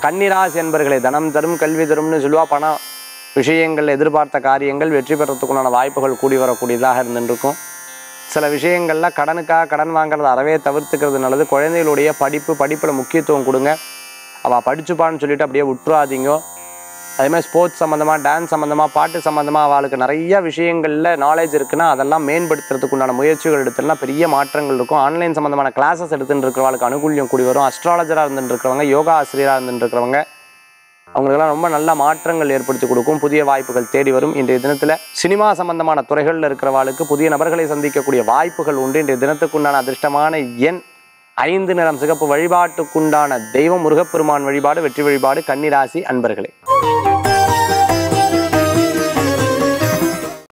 கன்னிராசி என்பர்களே தனம் தரும் கல்வி தரும்னு சொல்லுவா பணம் விஷயங்கள் எதிர்பார்த்த காரியங்கள் வெற்றி பெறத்துக்குண்டான வாய்ப்புகள் கூடி வரக்கூடியதாக இருந்துருக்கும் சில விஷயங்கள்ல கடனுக்காக கடன் வாங்குறத அறவே தவிர்த்துக்கிறது நல்லது குழந்தைகளுடைய படிப்பு படிப்பில் முக்கியத்துவம் கொடுங்க அவள் படிச்சுப்பான்னு சொல்லிட்டு அப்படியே விட்டுறாதீங்க அதே மாதிரி ஸ்போர்ட்ஸ் சம்மந்தமாக டான்ஸ் சம்மந்தமாக பாட்டு சம்மந்தமாக அவளுக்கு நிறைய விஷயங்களில் நாலேஜ் இருக்குன்னா அதெல்லாம் மேம்படுத்துறதுக்கு உண்டான முயற்சிகள் எடுத்துலாம் பெரிய மாற்றங்கள் இருக்கும் ஆன்லைன் சம்மந்தமான கிளாஸஸ் எடுத்துட்டு இருக்கிறவங்களுக்கு அனுகூல்யம் கூடி வரும் அஸ்ட்ராலஜராக இருந்துட்டு இருக்கிறவங்க யோகா ஆசிரியராக இருந்துட்டு இருக்கிறவங்க அவங்களுக்கெல்லாம் ரொம்ப நல்ல மாற்றங்கள் ஏற்படுத்தி கொடுக்கும் புதிய வாய்ப்புகள் தேடி வரும் இன்றைய தினத்தில் சினிமா சம்பந்தமான துறைகளில் இருக்கிறவாளுக்கு புதிய நபர்களை சந்திக்கக்கூடிய வாய்ப்புகள் உண்டு இன்றைய தினத்துக்குண்டான அதிர்ஷ்டமான எண் ஐந்து நிறம் சிகப்பு வழிபாட்டுக்குண்டான தெய்வம் முருகப்பெருமான் வழிபாடு வெற்றி வழிபாடு கன்னிராசி அன்பர்களே